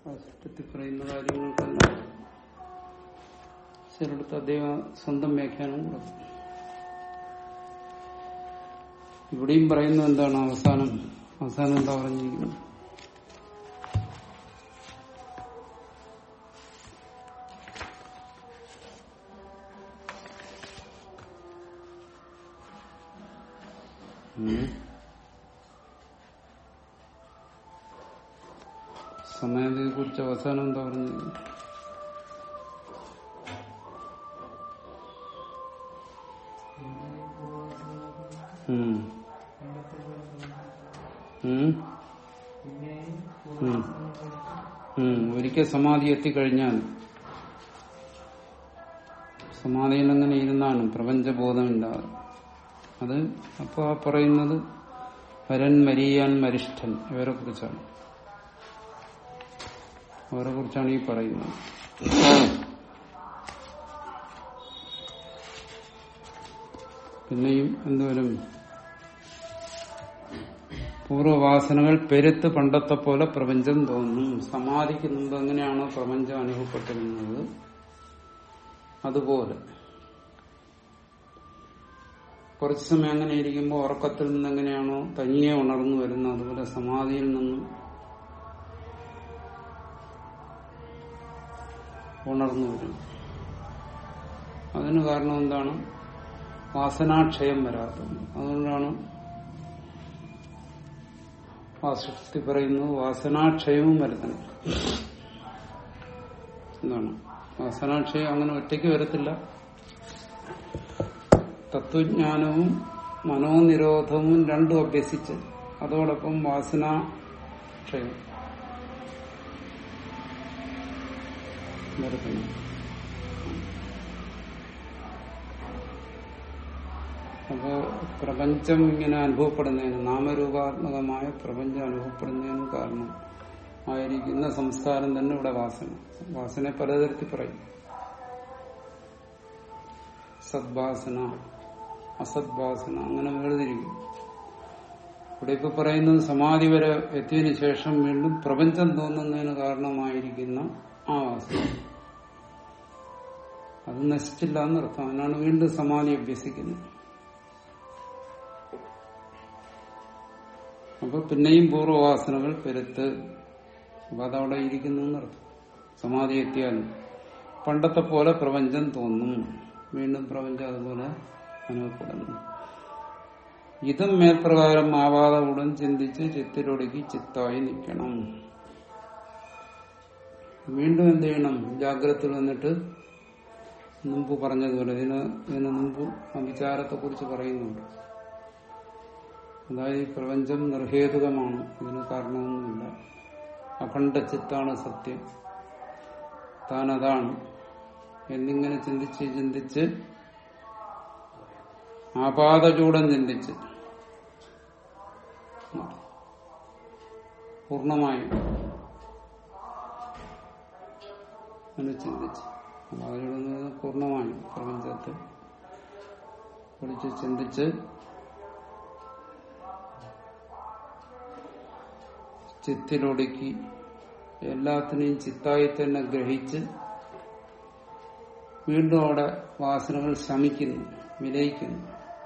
സൃഷ്ടിത്തിൽ പറയുന്ന കാര്യങ്ങൾക്കെല്ലാം ചിലടത്ത് അദ്ദേഹം സ്വന്തം വ്യാഖ്യാനം കൊടുക്കും ഇവിടെയും പറയുന്നത് എന്താണ് അവസാനം അവസാനം എന്താ പറഞ്ഞിരിക്കുന്നത് ഉം. സമയത്തെ കുറിച്ച് അവസാനം എന്താ പറഞ്ഞത് ഉം. ഉം. ഉം. ഉം. ഒരിക്കൽ സമാധി എത്തിക്കഴിഞ്ഞാൽ സമാധിയിൽ അങ്ങനെ ഇരുന്നാണ് പ്രപഞ്ചബോധമില്ലാതെ അത് അപ്പൊ ആ പറയുന്നത് വരൻ മരിയാൻ മരിഷ്ഠൻ ഇവരെ കുറിച്ചാണ് അവരെ കുറിച്ചാണ് ഈ പറയുന്നത് പിന്നെയും എന്തുവരും പൂർവവാസനകൾ പെരുത്ത് പണ്ടത്തെ പോലെ പ്രപഞ്ചം തോന്നും സമാധിക്ക് മുമ്പ് എങ്ങനെയാണോ പ്രപഞ്ചം അനുഭവപ്പെട്ടിരുന്നത് അതുപോലെ കുറച്ചു സമയം അങ്ങനെ ഇരിക്കുമ്പോൾ ഉറക്കത്തിൽ നിന്ന് എങ്ങനെയാണോ തനിയെ ഉണർന്നു വരുന്നത് അതുപോലെ സമാധിയിൽ നിന്നും ഉണർന്നു വരും അതിന് കാരണം എന്താണ് വാസനാക്ഷയം വരാത്തത് അതുകൊണ്ടാണ് വാസക്തി പറയുന്നത് വാസനാക്ഷയവും വരുത്തണം എന്താണ് വാസനാക്ഷയം അങ്ങനെ ഒറ്റയ്ക്ക് വരത്തില്ല തത്വജ്ഞാനവും മനോനിരോധവും രണ്ടും അഭ്യസിച്ച് അതോടൊപ്പം വാസനാക്ഷയം വരുത്തണം അപ്പോ പ്രപഞ്ചം ഇങ്ങനെ അനുഭവപ്പെടുന്നതിന് നാമരൂപാത്മകമായ പ്രപഞ്ചം അനുഭവപ്പെടുന്നതിന് കാരണം ആയിരിക്കുന്ന സംസ്കാരം തന്നെ ഇവിടെ വാസന വാസന പലതരത്തിൽ പറയും സദ്വാസന അസദ്വാസന അങ്ങനെ വേർതിരിക്കും ഇവിടെ ഇപ്പൊ പറയുന്നത് സമാധി വരെ എത്തിയതിനു ശേഷം വീണ്ടും പ്രപഞ്ചം തോന്നുന്നതിന് കാരണമായിരിക്കുന്ന ആ വാസന അത് നശിച്ചില്ല എന്നർത്ഥം അതിനാണ് വീണ്ടും സമാധി അഭ്യസിക്കുന്നത് അപ്പൊ പിന്നെയും പൂർവ്വവാസനകൾ പെരുത്ത് അപ്പൊ അതവിടെ ഇരിക്കുന്നു എന്നർത്ഥം സമാധി എത്തിയാൽ പണ്ടത്തെ പോലെ പ്രപഞ്ചം തോന്നും വീണ്ടും പ്രപഞ്ചം അതുപോലെ അനുഭവപ്പെടുന്നു ഇതും മേൽപ്രകാരം ആവാതെ ഉടൻ ചിന്തിച്ച് ചിത്തിലൊടുക്കി ചിത്തായി നിൽക്കണം വീണ്ടും എന്ത് ചെയ്യണം ജാഗ്രതയിൽ വന്നിട്ട് മുമ്പ് പറഞ്ഞതുപോലെ ഇതിന് ഇതിന് മുമ്പ് ആ വിചാരത്തെ കുറിച്ച് പറയുന്നുണ്ട് അതായത് ഈ പ്രപഞ്ചം നിർഹേതുകമാണ് ഇതിന് കാരണമൊന്നുമില്ല അഖണ്ഡ ചിത്താണ് സത്യം താൻ അതാണ് എന്നിങ്ങനെ ചിന്തിച്ച് ചിന്തിച്ച് ആപാതചൂടം ചിന്തിച്ച് പൂർണമായും അങ്ങനെ ചിന്തിച്ച് ആപാതചൂടം പൂർണമായും പ്രപഞ്ചത്തെ കുറിച്ച് ചിന്തിച്ച് ചിത്തിലൊടുക്കി എല്ലാത്തിനെയും ചിത്തായി തന്നെ ഗ്രഹിച്ച് വീണ്ടും അവിടെ വാസനകൾ ശമിക്കുന്നു വിലയിക്കുന്നു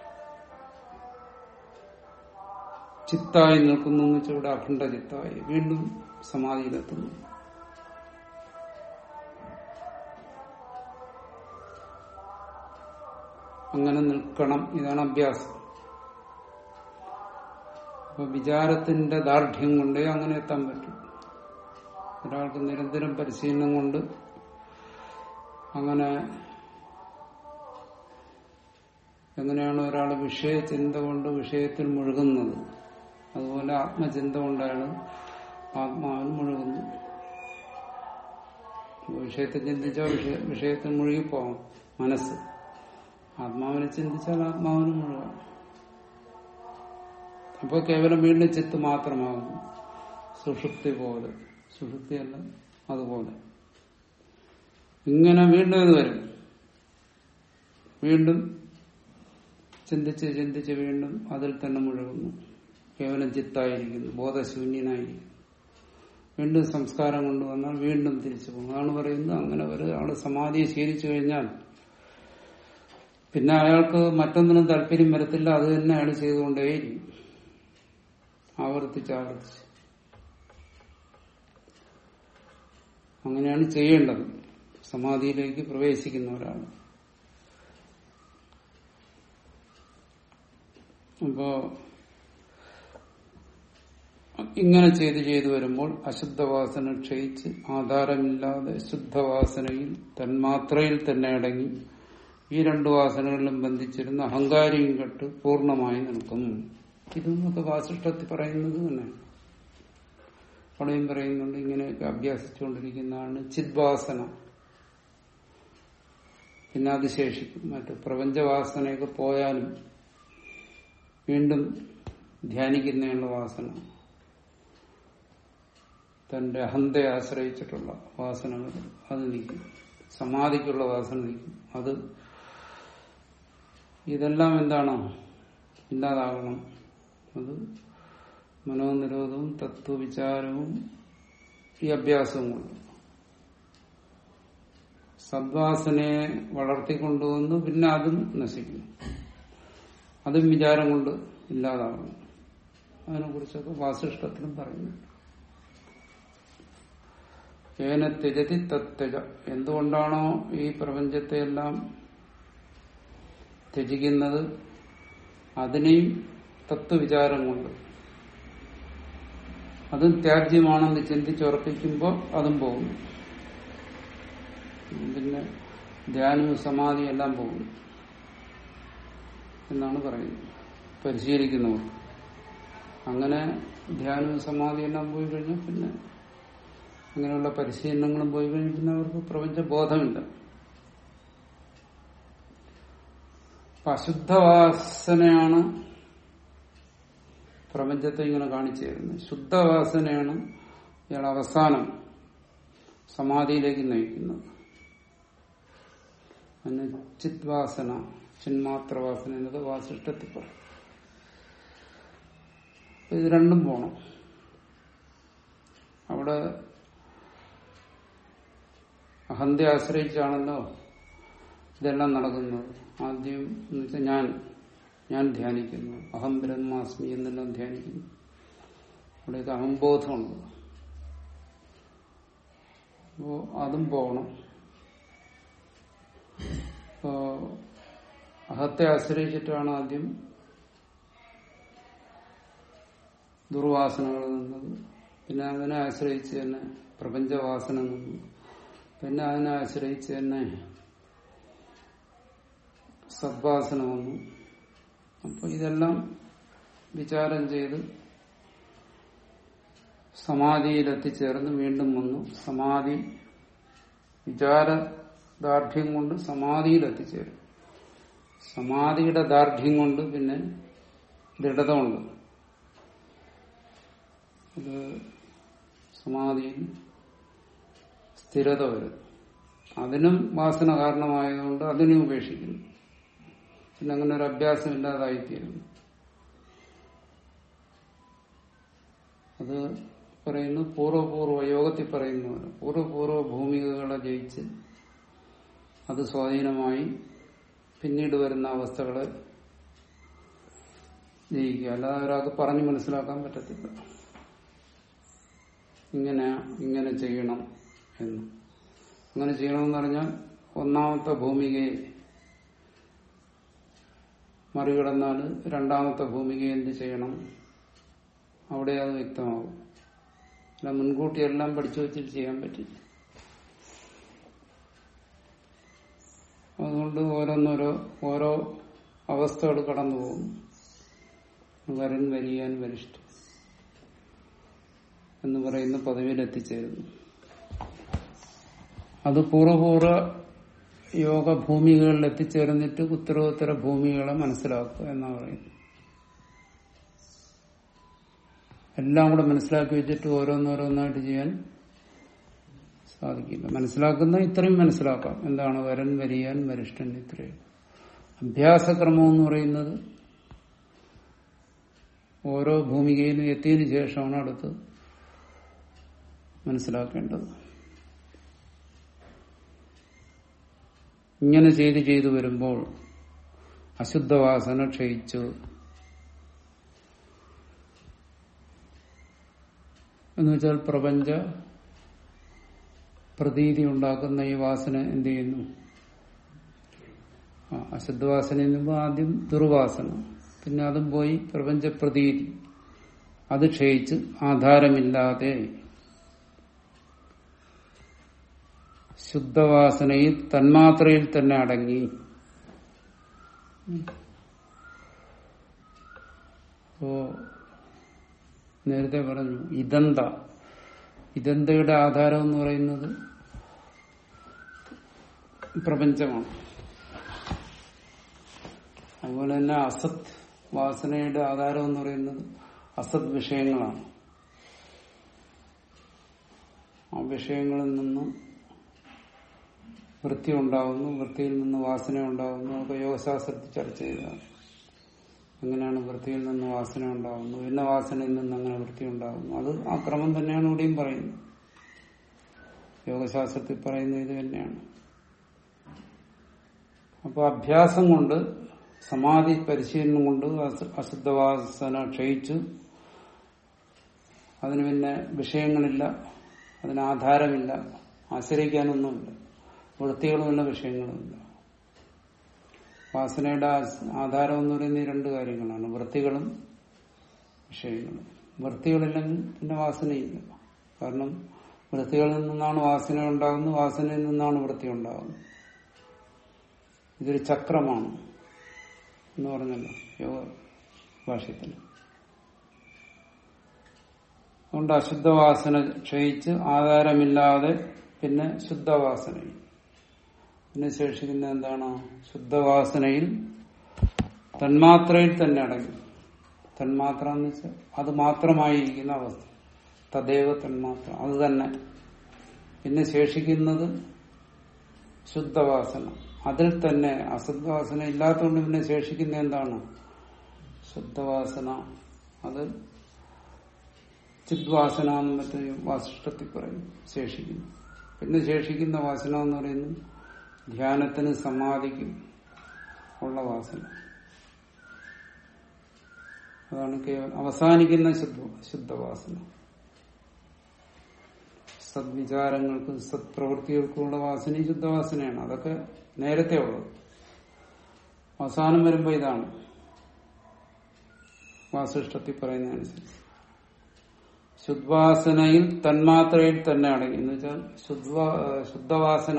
ചിത്തായി നിൽക്കുന്നു എന്ന് വെച്ചാൽ ഇവിടെ അഖണ്ഡ ചിത്തായി വീണ്ടും സമാധിയിലെത്തുന്നു അങ്ങനെ നിൽക്കണം ഇതാണ് അഭ്യാസം അപ്പൊ വിചാരത്തിന്റെ ദാർഢ്യം കൊണ്ടേ അങ്ങനെ എത്താൻ പറ്റും ഒരാൾക്ക് നിരന്തരം പരിശീലനം കൊണ്ട് അങ്ങനെ എങ്ങനെയാണ് ഒരാൾ വിഷയചിന്ത കൊണ്ട് വിഷയത്തിൽ മുഴുകുന്നത് അതുപോലെ ആത്മചിന്ത കൊണ്ടാണ് ആത്മാവിൽ മുഴുകുന്നു വിഷയത്തെ ചിന്തിച്ചാൽ വിഷയ വിഷയത്തിൽ മുഴുകിപ്പോവാം മനസ്സ് ആത്മാവിനെ ചിന്തിച്ചാൽ ആത്മാവിന് മുഴുകാം അപ്പോൾ കേവലം വീണ്ടും ചിത്ത് മാത്രമാകും സുഷുപ്തി പോലെ സുഷുപ്തിയല്ല അതുപോലെ ഇങ്ങനെ വീണ്ടും ഇത് വരും വീണ്ടും ചിന്തിച്ച് ചിന്തിച്ച് വീണ്ടും അതിൽ തന്നെ മുഴുകുന്നു കേവലം ചിത്തായിരിക്കുന്നു ബോധശൂന്യനായിരിക്കുന്നു വീണ്ടും സംസ്കാരം കൊണ്ടുവന്നാൽ വീണ്ടും തിരിച്ചു പോകും അതാണ് പറയുന്നത് അങ്ങനെ ഒരാൾ സമാധിയെ ശീലിച്ചു കഴിഞ്ഞാൽ പിന്നെ അയാൾക്ക് മറ്റൊന്നിനും താല്പര്യം വരത്തില്ല അത് തന്നെ അയാൾ ചെയ്തുകൊണ്ടേയിരിക്കും ആവർത്തിച്ച് ആവർത്തിച്ച് അങ്ങനെയാണ് ചെയ്യേണ്ടത് സമാധിയിലേക്ക് പ്രവേശിക്കുന്ന ഒരാൾ അപ്പോ ഇങ്ങനെ ചെയ്ത് ചെയ്തു വരുമ്പോൾ അശുദ്ധവാസന ക്ഷയിച്ച് ആധാരമില്ലാതെ ശുദ്ധവാസനയിൽ തന്മാത്രയിൽ തന്നെ അടങ്ങി ഈ രണ്ടു വാസനകളിലും ബന്ധിച്ചിരുന്ന അഹങ്കാരിയും കെട്ട് പൂർണ്ണമായി നിൽക്കും ഇതൊന്നൊക്കെ വാസിഷ്ടത്തിൽ പറയുന്നത് തന്നെ അവിടെയും പറയുന്നുണ്ട് ഇങ്ങനെയൊക്കെ അഭ്യസിച്ചുകൊണ്ടിരിക്കുന്നതാണ് ചിദ്വാസന പിന്നെ അത് ശേഷിക്കും മറ്റു പ്രപഞ്ചവാസനയൊക്കെ പോയാലും വീണ്ടും ധ്യാനിക്കുന്നതിനുള്ള വാസന തന്റെ അഹന്തയെ ആശ്രയിച്ചിട്ടുള്ള വാസനകൾ അത് നിൽക്കും സമാധിക്കുള്ള വാസന നിൽക്കും അത് ഇതെല്ലാം എന്താണോ ഇല്ലാതാകണം അത് മനോനിരോധവും തത്വവിചാരവും ഈ അഭ്യാസവും കൊണ്ട് സദ്വാസനയെ വളർത്തിക്കൊണ്ടുവന്ന് പിന്നെ അതും നശിക്കും അതും വിചാരം കൊണ്ട് ഇല്ലാതാകണം അതിനെ കുറിച്ചൊക്കെ വാസിഷ്ടത്തിലും പറയുന്നുണ്ട് ഏന ത്യജതി തത്യജ എന്തുകൊണ്ടാണോ ഈ പ്രപഞ്ചത്തെ എല്ലാം ത്യജിക്കുന്നത് അതിനെയും തത്വവിചാരം കൊണ്ട് അതും ത്യാജ്യമാണെന്ന് ചിന്തിച്ചുറപ്പിക്കുമ്പോൾ അതും പോകുന്നു പിന്നെ ധ്യാനവും സമാധിയും എല്ലാം പോകുന്നു എന്നാണ് പറയുന്നത് പരിശീലിക്കുന്നവർ അങ്ങനെ ധ്യാനവും സമാധിയും എല്ലാം പോയി കഴിഞ്ഞാൽ പിന്നെ അങ്ങനെയുള്ള പരിശീലനങ്ങളും പോയി കഴിഞ്ഞാൽ പിന്നെ അവർക്ക് പ്രപഞ്ച ബോധമില്ല അപ്പൊ അശുദ്ധവാസനയാണ് പ്രപഞ്ചത്തെ ഇങ്ങനെ കാണിച്ചു തരുന്നത് ശുദ്ധവാസനയാണ് ഇയാൾ അവസാനം സമാധിയിലേക്ക് നയിക്കുന്നത് അതിന് ചിത്വാസന ചിന്മാത്രവാസന എന്നത് വാസിഷ്ടത്തിൽ പറയും ഇത് രണ്ടും പോണം അവിടെ അഹന്തെ ആശ്രയിച്ചാണല്ലോ ഇതെല്ലാം നടക്കുന്നത് ആദ്യം എന്ന് വെച്ചാൽ ഞാൻ ഞാൻ ധ്യാനിക്കുന്നു അഹം ബ്രഹ്മാസ്മി എന്നെല്ലാം ധ്യാനിക്കുന്നു അവിടെയൊക്കെ അഹംബോധമുണ്ട് അപ്പോ അതും പോകണം ഇപ്പോ അഹത്തെ ആശ്രയിച്ചിട്ടാണ് ആദ്യം ദുർവാസനകൾ നിന്നത് പിന്നെ അതിനെ ആശ്രയിച്ച് തന്നെ പ്രപഞ്ചവാസന നിന്നു പിന്നെ അതിനെ ആശ്രയിച്ച് തന്നെ സദ്വാസന വന്നു അപ്പൊ ഇതെല്ലാം വിചാരം ചെയ്ത് സമാധിയിൽ എത്തിച്ചേർന്ന് വീണ്ടും വന്നു സമാധി വിചാര ദാർഢ്യം കൊണ്ട് സമാധിയിൽ എത്തിച്ചേരും സമാധിയുടെ ദാർഢ്യം കൊണ്ട് പിന്നെ ദൃഢതമുണ്ട് ഇത് സമാധിയിൽ സ്ഥിരത വരും അതിനും വാസന കാരണമായതുകൊണ്ട് അതിനെ ഉപേക്ഷിക്കുന്നു പിന്നെ അങ്ങനെ ഒരു അഭ്യാസം ഇല്ലാതായിത്തീരുന്നു അത് പറയുന്നു പൂർവ്വപൂർവ്വ യോഗത്തിൽ പറയുന്ന പോലെ പൂർവ്വപൂർവ്വ ഭൂമികകളെ ജയിച്ച് അത് സ്വാധീനമായി പിന്നീട് വരുന്ന അവസ്ഥകളെ ജയിക്കുക അല്ലാതെ ഒരാൾക്ക് പറഞ്ഞു മനസ്സിലാക്കാൻ പറ്റത്തില്ല ഇങ്ങനെ ഇങ്ങനെ ചെയ്യണം എന്ന് അങ്ങനെ ചെയ്യണമെന്ന് പറഞ്ഞാൽ ഒന്നാമത്തെ ഭൂമികയെ മറികടന്നാൽ രണ്ടാമത്തെ ഭൂമികയെ എന്ത് ചെയ്യണം അവിടെ അത് വ്യക്തമാകും അല്ല മുൻകൂട്ടി എല്ലാം പഠിച്ചു വെച്ചിട്ട് ചെയ്യാൻ പറ്റില്ല അതുകൊണ്ട് ഓരോന്നോരോ ഓരോ അവസ്ഥകൾ കടന്നു പോകും വരൻ വരിയാൻ വരിഷ്ഠ എന്ന് പറയുന്ന പദവിയിൽ എത്തിച്ചേരുന്നു അത് പൂർവ്വപൂർവ്വ യോഗ ഭൂമികളിൽ എത്തിച്ചേർന്നിട്ട് ഉത്തരോത്തര ഭൂമികളെ മനസ്സിലാക്കുക എന്നാണ് പറയുന്നത് എല്ലാം കൂടെ മനസ്സിലാക്കി വെച്ചിട്ട് ഓരോന്നോരോന്നായിട്ട് ചെയ്യാൻ സാധിക്കില്ല മനസ്സിലാക്കുന്ന ഇത്രയും മനസ്സിലാക്കാം എന്താണ് വരൻ വരിയാൻ വരിഷ്ഠൻ ഇത്രയും അഭ്യാസക്രമം എന്ന് പറയുന്നത് ഓരോ ഭൂമികയിലും എത്തിയതിനു ശേഷമാണ് അടുത്ത് മനസ്സിലാക്കേണ്ടത് ഇങ്ങനെ ചെയ്ത് ചെയ്തു വരുമ്പോൾ അശുദ്ധവാസന ക്ഷയിച്ചു എന്ന് വെച്ചാൽ പ്രപഞ്ച പ്രതീതി ഉണ്ടാക്കുന്ന ഈ വാസന എന്ത് ചെയ്യുന്നു ആ, അശുദ്ധവാസന എന്നുമ്പോൾ ആദ്യം ദുർവാസന പിന്നെ അതും പോയി പ്രപഞ്ച പ്രതീതി അത് ക്ഷയിച്ച് ആധാരമില്ലാതെ ശുദ്ധവാസനയിൽ തന്മാത്രയിൽ തന്നെ അടങ്ങി അപ്പോ നേരത്തെ പറഞ്ഞു ഇതന്ത ഇതന്തയുടെ ആധാരം എന്ന് പറയുന്നത് പ്രപഞ്ചമാണ് അതുപോലെ തന്നെ അസത് വാസനയുടെ ആധാരം എന്ന് പറയുന്നത് അസത് വിഷയങ്ങളാണ് ആ വിഷയങ്ങളിൽ നിന്നും വൃത്തി ഉണ്ടാകുന്നു വൃത്തിയിൽ നിന്ന് വാസന ഉണ്ടാകുന്നു ഒക്കെ യോഗശാസ്ത്രത്തിൽ ചർച്ച ചെയ്തതാണ് എങ്ങനെയാണ് വൃത്തിയിൽ നിന്ന് വാസന ഉണ്ടാകുന്നു പിന്നെ വാസനയിൽ നിന്ന് അങ്ങനെ വൃത്തി ഉണ്ടാകുന്നു അത് ആ ക്രമം തന്നെയാണ് ഇവിടെയും പറയുന്നത് യോഗശാസ്ത്രത്തിൽ പറയുന്നത് ഇത് തന്നെയാണ് അപ്പോൾ അഭ്യാസം കൊണ്ട് സമാധി പരിശീലനം കൊണ്ട് അസ- അശുദ്ധവാസന ക്ഷയിച്ചു അതിന് പിന്നെ വിഷയങ്ങളില്ല അതിന് ആധാരമില്ല ആശ്രയിക്കാനൊന്നുമില്ല വൃത്തികളുമില്ല വിഷയങ്ങളുമില്ല വാസനയുടെ ആസ്- ആധാരം എന്ന് പറയുന്ന ഈ രണ്ട് കാര്യങ്ങളാണ് വൃത്തികളും വിഷയങ്ങളും വൃത്തികളില്ലെങ്കിൽ പിന്നെ വാസനയില്ല കാരണം വൃത്തികളിൽ നിന്നാണ് വാസന ഉണ്ടാകുന്നത് വാസനയിൽ നിന്നാണ് വൃത്തി ഉണ്ടാകുന്നത് ഇതൊരു ചക്രമാണ് എന്ന് പറഞ്ഞല്ലോ യോഗ ഭാഷ്യത്തിൽ അതുകൊണ്ട് അശുദ്ധവാസന ക്ഷയിച്ച് ആധാരമില്ലാതെ പിന്നെ ശുദ്ധവാസനയും പിന്നെ ശേഷിക്കുന്ന എന്താണ് ശുദ്ധവാസനയിൽ തന്മാത്രയിൽ തന്നെ അടങ്ങി തന്മാത്ര എന്ന് വെച്ചാൽ അത് മാത്രമായിരിക്കുന്ന അവസ്ഥ തദൈവ തന്മാത്ര അത് തന്നെ പിന്നെ ശേഷിക്കുന്നത് ശുദ്ധവാസന അതിൽ തന്നെ അശുദ്ധവാസന ഇല്ലാത്തതുകൊണ്ട് പിന്നെ ശേഷിക്കുന്ന എന്താണ് ശുദ്ധവാസന അത് ചിദ്വാസന എന്ന് മറ്റേ വാസിഷ്ടത്തിൽ പറയും ശേഷിക്കുന്നു പിന്നെ ശേഷിക്കുന്ന വാസന എന്ന് പറയുന്നത് ധ്യാനത്തിന് സമാധിക്കും ഉള്ള വാസന അതാണ് കേവലം അവസാനിക്കുന്ന ശുദ്ധ ശുദ്ധവാസന സദ്വിചാരങ്ങൾക്കും സത്പ്രവൃത്തികൾക്കുമുള്ള വാസനയും ശുദ്ധവാസനയാണ് അതൊക്കെ നേരത്തെ ഉള്ളത് അവസാനം വരുമ്പോ ഇതാണ് വാസിഷ്ടത്തിൽ പറയുന്നതനുസരിച്ച് ശുദ്വാസനയിൽ തന്മാത്രയിൽ തന്നെ അടങ്ങി എന്ന് വെച്ചാൽ ശുദ്വാ ശുദ്ധവാസന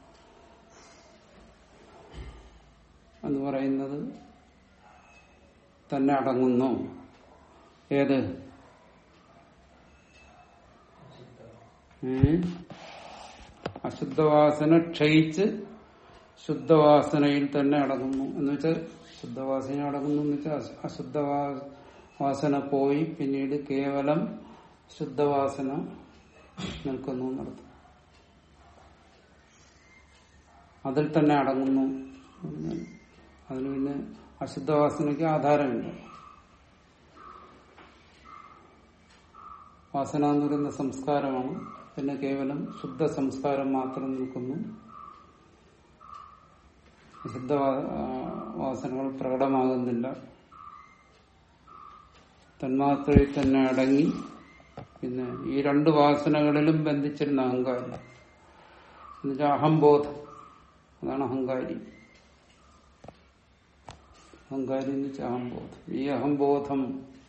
എന്ന് പറയുന്നത് തന്നെ അടങ്ങുന്നു ഏത് ഏ? അശുദ്ധവാസന ക്ഷയിച്ച് ശുദ്ധവാസനയിൽ തന്നെ അടങ്ങുന്നു എന്ന് വെച്ചാൽ ശുദ്ധവാസന അടങ്ങുന്നു എന്ന് വെച്ചാൽ അശു- അശുദ്ധവാ- വാസന പോയി പിന്നീട് കേവലം ശുദ്ധവാസന നിൽക്കുന്നു എന്നർത്ഥം അതിൽ തന്നെ അടങ്ങുന്നു എന്ന് പറഞ്ഞാൽ അതിന് പിന്നെ അശുദ്ധവാസനയ്ക്ക് ആധാരമില്ല വാസന എന്ന് പറയുന്ന സംസ്കാരമാണ് പിന്നെ കേവലം ശുദ്ധ സംസ്കാരം മാത്രം നിൽക്കുന്നു അശുദ്ധ വാ- ആ, വാസനകൾ പ്രകടമാകുന്നില്ല തന്മാത്രയിൽ തന്നെ അടങ്ങി പിന്നെ ഈ രണ്ട് വാസനകളിലും ബന്ധിച്ചിരുന്ന അഹങ്കാരം എന്നുവെച്ചാൽ അഹംബോധം അതാണ് അഹങ്കാരി അഹങ്കാരി എന്ന് വെച്ചാൽ അഹംബോധം ഈ അഹംബോധം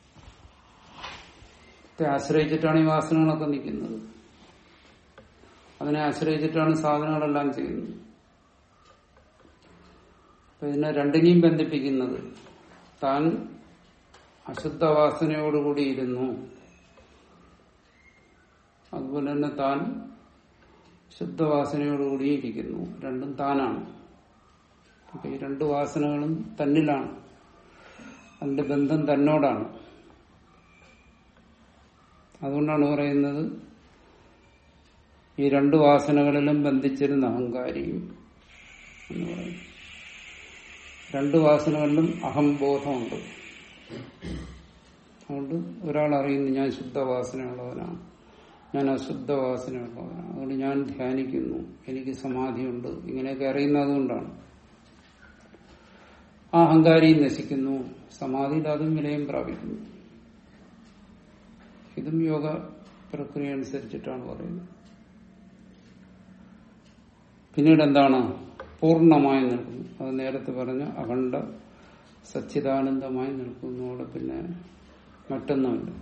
ആശ്രയിച്ചിട്ടാണ് ഈ വാസനകളൊക്കെ നിൽക്കുന്നത് അതിനെ ആശ്രയിച്ചിട്ടാണ് സാധനങ്ങളെല്ലാം ചെയ്യുന്നത് അപ്പൊ ഇതിനെ രണ്ടിനെയും ബന്ധിപ്പിക്കുന്നത് താൻ അശുദ്ധ വാസനയോടുകൂടി ഇരുന്നു അതുപോലെ തന്നെ താൻ ശുദ്ധവാസനയോടുകൂടി ഇരിക്കുന്നു രണ്ടും താനാണ് അപ്പൊ ഈ രണ്ട് വാസനകളും തന്നിലാണ് അതിന്റെ ബന്ധം തന്നോടാണ് അതുകൊണ്ടാണ് പറയുന്നത് ഈ രണ്ട് വാസനകളിലും ബന്ധിച്ചിരുന്ന അഹങ്കാരിയും എന്ന് പറയും രണ്ട് വാസനകളിലും അഹംബോധമുണ്ട് അതുകൊണ്ട് ഒരാൾ അറിയുന്നു ഞാൻ ശുദ്ധവാസനയുള്ളവനാണ് ഞാൻ അശുദ്ധവാസനയുള്ളവനാണ് അതുകൊണ്ട് ഞാൻ ധ്യാനിക്കുന്നു എനിക്ക് സമാധിയുണ്ട് ഇങ്ങനെയൊക്കെ അറിയുന്നത് കൊണ്ടാണ് ആ അഹങ്കാരി നശിക്കുന്നു സമാധിയിൽ അതും വിലയും പ്രാപിക്കുന്നു ഇതും യോഗ പ്രക്രിയ അനുസരിച്ചിട്ടാണ് പറയുന്നത് പിന്നീട് എന്താണ് പൂർണ്ണമായി നിൽക്കുന്നു അത് നേരത്തെ പറഞ്ഞ അഖണ്ഡ സച്ചിദാനന്ദമായി നിൽക്കുന്നു അവിടെ പിന്നെ മറ്റൊന്നുമില്ല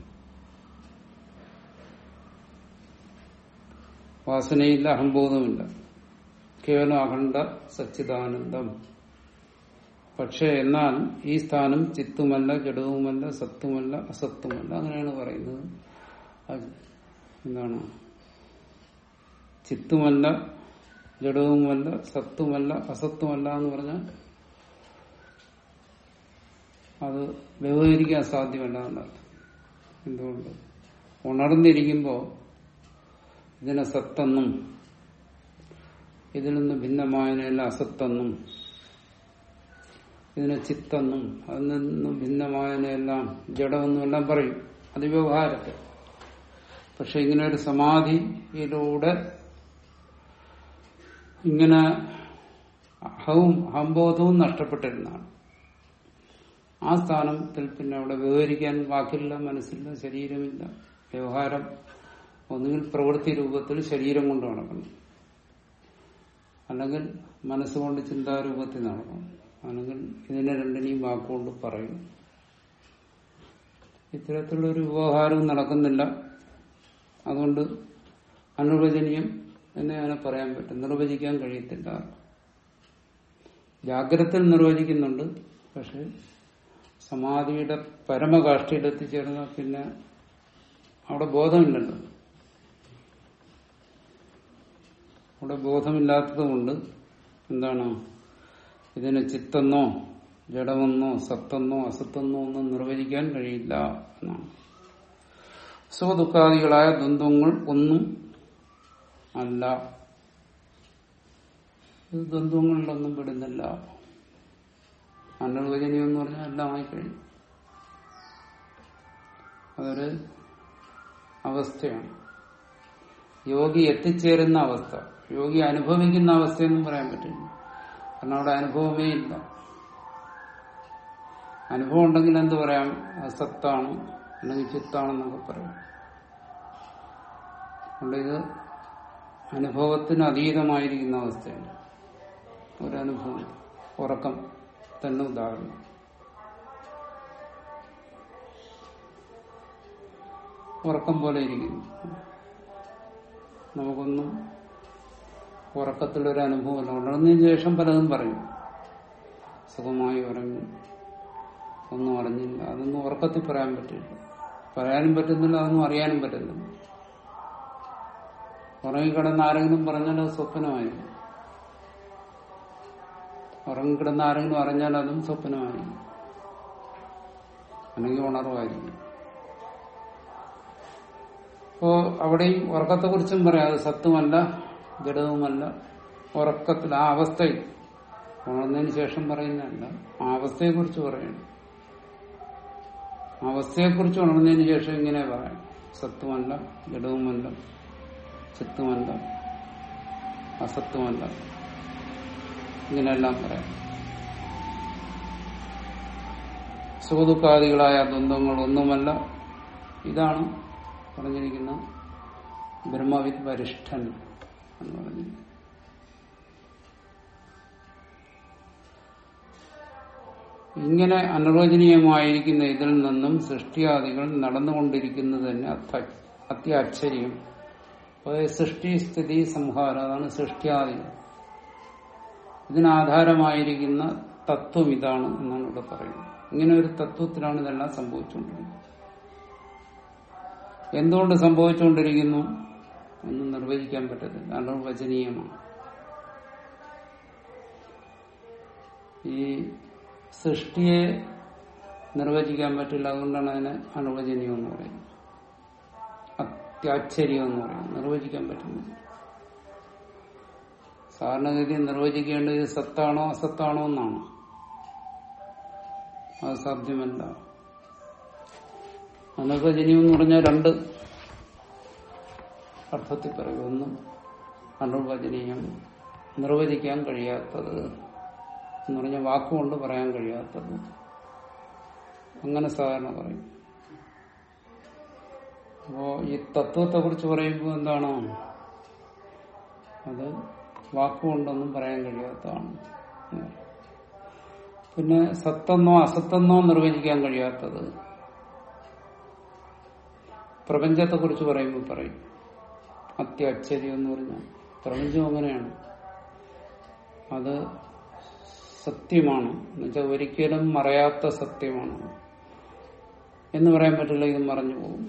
വാസനയില്ല അഹംബോധമില്ല കേവലം അഖണ്ഡ സച്ചിദാനന്ദം പക്ഷെ എന്നാൽ ഈ സ്ഥാനം ചിത്തുമല്ല ജഡവുമല്ല സത്തുമല്ല അസത്തുമല്ല അങ്ങനെയാണ് പറയുന്നത് അത് എന്താണ് ചിത്തുമല്ല ജഡവുമല്ല സത്തുമല്ല അസത്തുമല്ല എന്ന് പറഞ്ഞാൽ അത് വ്യവഹരിക്കാൻ സാധ്യമല്ല എന്നർത്ഥം എന്തുകൊണ്ട് ഉണർന്നിരിക്കുമ്പോൾ ഇതിനെ സത്തെന്നും ഇതിൽ നിന്ന് ഭിന്നമായതിനെല്ലാം അസത്തെന്നും ഇതിനെ ചിത്തെന്നും അതിൽ നിന്നും ഭിന്നമായതിനെല്ലാം ജഡമെന്നും എല്ലാം പറയും അത് വ്യവഹാരത്തിൽ പക്ഷെ ഇങ്ങനെ ഒരു സമാധിയിലൂടെ ഇങ്ങനെ അഹവും അഹംബോധവും നഷ്ടപ്പെട്ടിരുന്നതാണ് ആ സ്ഥാനത്തിൽ പിന്നെ അവിടെ വിവരിക്കാൻ വാക്കില്ല മനസ്സില്ല ശരീരമില്ല വ്യവഹാരം ഒന്നുകിൽ പ്രവൃത്തി രൂപത്തിൽ ശരീരം കൊണ്ട് നടക്കണം അല്ലെങ്കിൽ മനസ്സുകൊണ്ട് ചിന്താരൂപത്തിൽ നടക്കണം അല്ലെങ്കിൽ ഇതിനെ രണ്ടിനെയും വാക്കുകൊണ്ട് പറയും ഇത്തരത്തിലുള്ള ഒരു വ്യവഹാരവും നടക്കുന്നില്ല അതുകൊണ്ട് അനുവചനീയം എന്ന് അതിനെ പറയാൻ പറ്റും നിർവചിക്കാൻ കഴിയത്തില്ല ജാഗ്രതയിൽ നിർവചിക്കുന്നുണ്ട് പക്ഷെ സമാധിയുടെ പരമകാഷ്ഠയിൽ എത്തിച്ചേർന്ന പിന്നെ അവിടെ ബോധമില്ലല്ലോ അവിടെ ബോധമില്ലാത്തത് കൊണ്ട് എന്താണ് ഇതിന് ചിത്തെന്നോ ജഡമെന്നോ സത്തെന്നോ അസത്തെന്നോ ഒന്നും നിർവചിക്കാൻ കഴിയില്ല എന്നാണ് സ്വദുഃഖാദികളായ ദ്വന്ദ്വങ്ങൾ ഒന്നും അല്ല ഇത് ദ്വന്ദ്വങ്ങളിലൊന്നും പെടുന്നില്ല അനർവചനീയം എന്ന് പറഞ്ഞാൽ എല്ലാം ആയിക്കഴിഞ്ഞു അതൊരു അവസ്ഥയാണ് യോഗി എത്തിച്ചേരുന്ന അവസ്ഥ യോഗി അനുഭവിക്കുന്ന അവസ്ഥയൊന്നും പറയാൻ പറ്റില്ല കാരണം അവിടെ അനുഭവമേ ഇല്ല അനുഭവം ഉണ്ടെങ്കിൽ എന്ത് പറയാം അത് സത്താണ് അല്ലെങ്കിൽ ചിത്താണെന്നൊക്കെ പറയാം അതുകൊണ്ട് ഇത് അനുഭവത്തിന് അതീതമായിരിക്കുന്ന അവസ്ഥയാണ് ഒരനുഭവം ഉറക്കം തന്നെ ഉദാഹരണം ഉറക്കം പോലെ ഇരിക്കുന്നു നമുക്കൊന്നും ഉറക്കത്തിലൊരു അനുഭവമല്ല ഉണർന്നതിന് ശേഷം പലതും പറയും സുഖമായി ഉറങ്ങി ഒന്നും അറിഞ്ഞില്ല അതൊന്നും ഉറക്കത്തിൽ പറയാൻ പറ്റില്ല പറയാനും പറ്റുന്നില്ല അതൊന്നും അറിയാനും പറ്റുന്നില്ല ഉറങ്ങിക്കിടന്ന് ആരെങ്കിലും പറഞ്ഞാൽ അത് സ്വപ്നമായി ഉറങ്ങിക്കിടന്ന് ആരെങ്കിലും അറിഞ്ഞാൽ അതും സ്വപ്നമായി അല്ലെങ്കിൽ ഉണർവായിരിക്കും അപ്പോ അവിടെയും ഉറക്കത്തെക്കുറിച്ചും പറയാം അത് സത്വമല്ല ജഡവുമല്ല ഉറക്കത്തിൽ ആ അവസ്ഥയിൽ ഉണർന്നതിന് ശേഷം പറയുന്നതല്ല ആ അവസ്ഥയെക്കുറിച്ച് പറയണം അവസ്ഥയെക്കുറിച്ച് ഉണർന്നതിന് ശേഷം ഇങ്ങനെ പറയാം സത്വമല്ല ജഡവുമല്ല ചിത്തുമല്ല അസത്വമല്ല ഇങ്ങനെയെല്ലാം പറയാം സുഖദുഃഖാദികളായ ദ്വന്ദ്ങ്ങൾ ഒന്നുമല്ല ഇതാണ് പറഞ്ഞിരിക്കുന്ന ബ്രഹ്മവിദ് വരിഷ്ഠൻ എന്ന് പറഞ്ഞിരിക്കുന്നത് ഇങ്ങനെ അനിർവചനീയമായിരിക്കുന്ന ഇതിൽ നിന്നും സൃഷ്ടിയാദികൾ നടന്നുകൊണ്ടിരിക്കുന്നത് തന്നെ അത്യ- അത്യാശ്ചര്യം അതായത് സൃഷ്ടി സ്ഥിതി സംഹാരം അതാണ് സൃഷ്ടിയാദികൾ ഇതിനാധാരമായിരിക്കുന്ന തത്വം ഇതാണ് എന്നാണ് ഇവിടെ പറയുന്നത് ഇങ്ങനെ ഒരു തത്വത്തിലാണ് ഇതെല്ലാം സംഭവിച്ചുകൊണ്ടിരിക്കുന്നത് എന്തുകൊണ്ട് സംഭവിച്ചുകൊണ്ടിരിക്കുന്നു ഒന്നും നിർവചിക്കാൻ പറ്റത്തില്ല അനിർവചനീയമാണ് ഈ സൃഷ്ടിയെ നിർവചിക്കാൻ പറ്റില്ല അതുകൊണ്ടാണ് അതിനെ അനിർവചനീയം എന്ന് പറയുന്നത് അത്യാശ്ചര്യം എന്ന് പറയുന്നത് നിർവചിക്കാൻ പറ്റുന്നില്ല സാധാരണഗതി നിർവചിക്കേണ്ടത് ഇത് സത്താണോ അസത്താണോ എന്നാണ് അത് സാധ്യമല്ല അനിർവചനീയം എന്ന് പറഞ്ഞാൽ രണ്ട് അർത്ഥത്തിൽ പറയും ഒന്നും അനിർവചനീയം നിർവചിക്കാൻ കഴിയാത്തത് എന്ന് പറഞ്ഞ വാക്കുകൊണ്ട് പറയാൻ കഴിയാത്തത് അങ്ങനെ സാധാരണ പറയും അപ്പോ ഈ തത്വത്തെ കുറിച്ച് പറയുമ്പോൾ എന്താണ് അത് വാക്കുകൊണ്ടൊന്നും പറയാൻ കഴിയാത്തതാണ് പിന്നെ സത്തെന്നോ അസത്തെന്നോ നിർവചിക്കാൻ കഴിയാത്തത് പ്രപഞ്ചത്തെ കുറിച്ച് പറയുമ്പോൾ പറയും അത്യാശ്ചര്യം എന്ന് പറഞ്ഞാൽ പ്രപഞ്ചം അങ്ങനെയാണ് അത് സത്യമാണ് എന്നുവെച്ചാൽ ഒരിക്കലും മറയാത്ത സത്യമാണ് എന്ന് പറയാൻ പറ്റില്ല ഇത് മറഞ്ഞു പോകും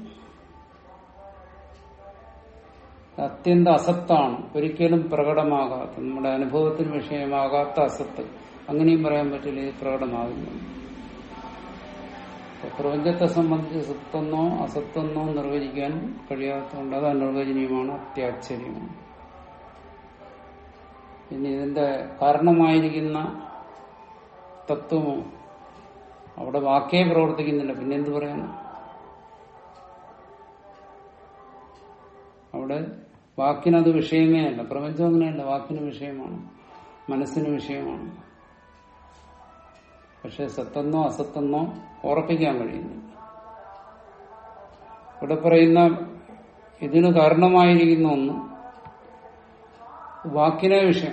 അത്യന്ത അസത്താണ് ഒരിക്കലും പ്രകടമാകാത്ത നമ്മുടെ അനുഭവത്തിന് വിഷയമാകാത്ത അസത്ത് അങ്ങനെയും പറയാൻ പറ്റില്ല ഇത് പ്രകടമാകുന്നു അപ്പൊ പ്രപഞ്ചത്തെ സംബന്ധിച്ച് സത്തെന്നോ അസത്തെന്നോ നിർവചിക്കാൻ കഴിയാത്തതുകൊണ്ട് അത് അനിർവചനീയമാണ് അത്യാശ്ചര്യമാണ് ഇനി ഇതിന്റെ കാരണമായിരിക്കുന്ന തത്വമോ അവിടെ വാക്കേ പ്രവർത്തിക്കുന്നില്ല പിന്നെ എന്ത് പറയാനാ അവിടെ വാക്കിനത് വിഷയമേ അല്ല പ്രപഞ്ചം അങ്ങനെയല്ല വാക്കിന് വിഷയമാണ് മനസ്സിന് വിഷയമാണ് പക്ഷെ സത്തെന്നോ അസത്തെന്നോ ഉറപ്പിക്കാൻ കഴിയുന്നു ഇവിടെ പറയുന്ന ഇതിന് കാരണമായിരിക്കുന്ന ഒന്ന് വാക്കിനെ വിഷയം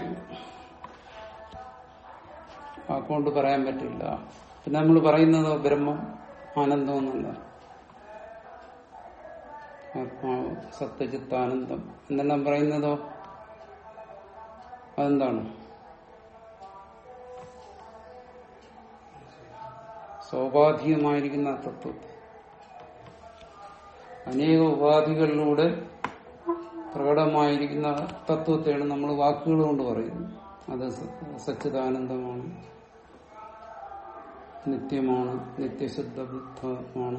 വാക്കുകൊണ്ട് പറയാൻ പറ്റില്ല പിന്നെ നമ്മൾ പറയുന്നതോ ബ്രഹ്മം ആനന്ദം എന്നല്ല ആത്മാവ് സത്യചിത്താനന്ദം എന്നെല്ലാം പറയുന്നതോ അതെന്താണ് സ്വാഭാവികമായിരിക്കുന്ന തത്വത്തെ അനേക ഉപാധികളിലൂടെ പ്രകടമായിരിക്കുന്ന തത്വത്തെയാണ് നമ്മൾ വാക്കുകൾ കൊണ്ട് പറയുന്നത് അത് സച്ചിദാനന്ദമാണ് നിത്യമാണ് നിത്യശുദ്ധ ബുദ്ധമാണ്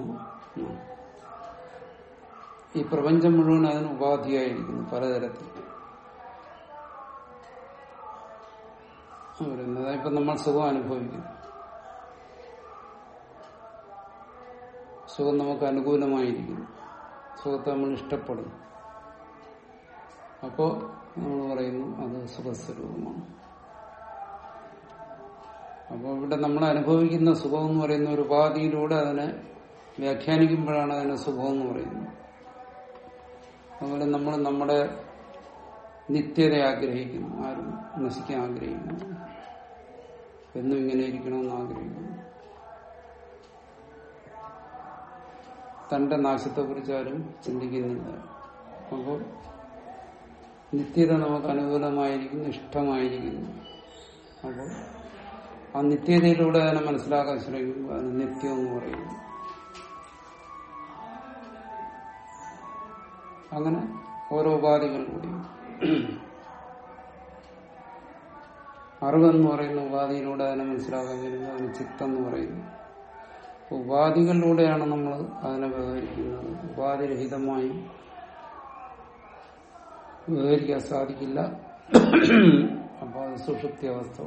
ഈ പ്രപഞ്ചം മുഴുവൻ അതിന് ഉപാധിയായിരിക്കുന്നു പലതരത്തിൽ പറയുന്നത് ഇപ്പൊ നമ്മൾ സുഖം അനുഭവിക്കുന്നു സുഖം നമുക്ക് അനുകൂലമായിരിക്കുന്നു സുഖത്തെ നമ്മൾ ഇഷ്ടപ്പെടുന്നു അപ്പോ നമ്മൾ പറയുന്നു അത് സുഖസ്വരൂപമാണ് അപ്പോൾ ഇവിടെ നമ്മൾ അനുഭവിക്കുന്ന സുഖം എന്ന് പറയുന്ന ഒരു ഉപാധിയിലൂടെ അതിനെ വ്യാഖ്യാനിക്കുമ്പോഴാണ് അതിനെ സുഖം എന്ന് പറയുന്നത് അതുപോലെ നമ്മൾ നമ്മുടെ നിത്യത ആഗ്രഹിക്കുന്നു ആരും നശിക്കാൻ ആഗ്രഹിക്കുന്നു എന്നും ഇങ്ങനെ ഇരിക്കണമെന്ന് ആഗ്രഹിക്കുന്നു തന്റെ നാശത്തെക്കുറിച്ച് ആരും ചിന്തിക്കുന്നില്ല അപ്പോൾ നിത്യത നമുക്ക് അനുകൂലമായിരിക്കുന്നു ഇഷ്ടമായിരിക്കുന്നു അപ്പോൾ ആ നിത്യതയിലൂടെ അതിനെ മനസ്സിലാക്കാൻ ശ്രമിക്കുമ്പോൾ അതിന് നിത്യം എന്ന് പറയുന്നു അങ്ങനെ ഓരോ ഉപാധികൾ കൂടി അറിവെന്ന് പറയുന്ന ഉപാധിയിലൂടെ അതിനെ മനസ്സിലാക്കാൻ കഴിയുന്നത് അതിന് ചിത്തം എന്ന് പറയുന്നു ഉപാധികളിലൂടെയാണ് നമ്മൾ അതിനെ വ്യവഹരിക്കുന്നത് ഉപാധിരഹിതമായി വ്യവഹരിക്കാൻ സാധിക്കില്ല അപ്പോൾ അത് സുഷുപ്തി അവസ്ഥ